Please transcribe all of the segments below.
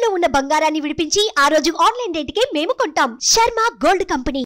తాకట్టులో ఉన్న బంగారాన్ని విడిపించి ఆ రోజు ఆన్లైన్ రేటుకే మేము కొంటాం శర్మ గోల్డ్ కంపెనీ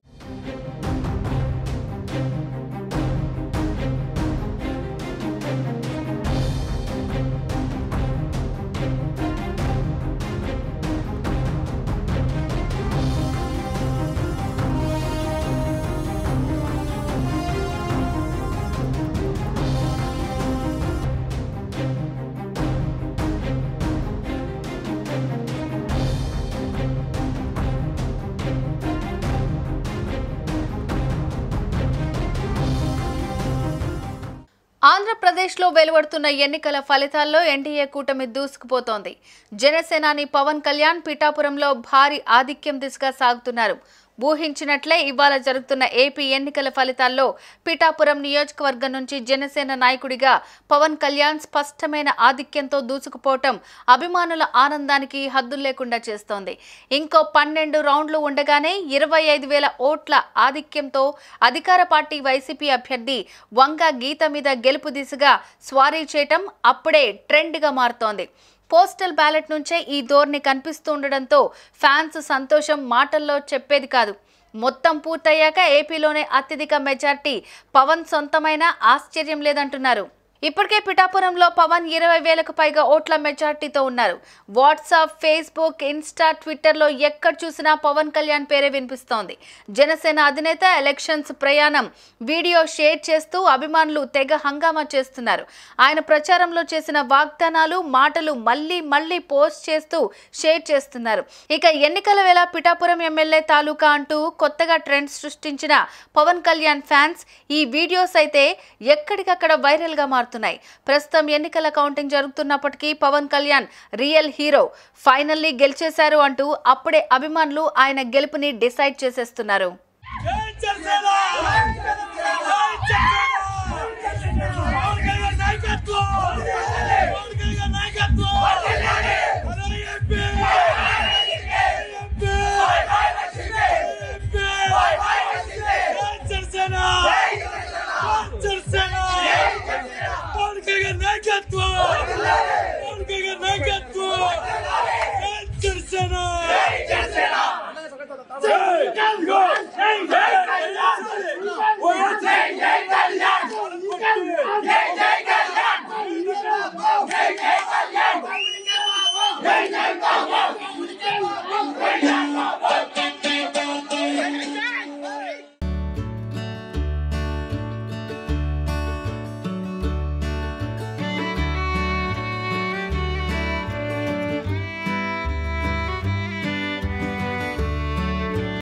ఆంధ్రప్రదేశ్లో వెలువడుతున్న ఎన్నికల ఫలితాల్లో ఎన్డీఏ కూటమి దూసుకుపోతోంది జనసేనాని పవన్ కళ్యాణ్ పిఠాపురంలో భారీ ఆధిక్యం దిశగా సాగుతున్నారు ఊహించినట్లే ఇవాళ జరుగుతున్న ఏపీ ఎన్నికల ఫలితాల్లో పిఠాపురం నియోజకవర్గం నుంచి జనసేన నాయకుడిగా పవన్ కళ్యాణ్ స్పష్టమైన ఆధిక్యంతో దూసుకుపోవటం అభిమానుల ఆనందానికి హద్దులు లేకుండా చేస్తోంది ఇంకో పన్నెండు రౌండ్లు ఉండగానే ఇరవై ఐదు వేల ఓట్ల ఆధిక్యంతో అధికార పార్టీ వైసీపీ అభ్యర్థి వంగ గీత మీద గెలుపు దిశగా స్వారీ చేయటం అప్పుడే ట్రెండ్గా మారుతోంది పోస్టల్ బ్యాలెట్ నుంచే ఈ ధోరణి కనిపిస్తూ ఉండడంతో ఫ్యాన్స్ సంతోషం మాటల్లో చెప్పేది కాదు మొత్తం పూర్తయ్యాక ఏపీలోనే అత్యధిక మెజార్టీ పవన్ సొంతమైన ఆశ్చర్యం లేదంటున్నారు ఇప్పటికే పిఠాపురంలో పవన్ ఇరవై వేలకు పైగా ఓట్ల మెజార్టీతో ఉన్నారు వాట్సాప్ ఫేస్బుక్ ఇన్స్టా ట్విట్టర్లో ఎక్కడ చూసినా పవన్ కళ్యాణ్ పేరే వినిపిస్తోంది జనసేన అధినేత ఎలక్షన్స్ ప్రయాణం వీడియో షేర్ చేస్తూ అభిమానులు తెగ హంగామా చేస్తున్నారు ఆయన ప్రచారంలో చేసిన వాగ్దానాలు మాటలు మళ్ళీ మళ్ళీ పోస్ట్ చేస్తూ షేర్ చేస్తున్నారు ఇక ఎన్నికల వేళ పిఠాపురం ఎమ్మెల్యే తాలూకా అంటూ కొత్తగా ట్రెండ్ సృష్టించిన పవన్ కళ్యాణ్ ఫ్యాన్స్ ఈ వీడియోస్ అయితే ఎక్కడికక్కడ వైరల్గా మారుతున్నాయి ప్రస్తుతం ఎన్నికల కౌంటింగ్ జరుగుతున్నప్పటికీ Pawan Kalyan real hero finally గెలిచేశారు అంటూ అప్పుడే అభిమానులు ఆయన గెలుపుని డిసైడ్ చేసేస్తున్నారు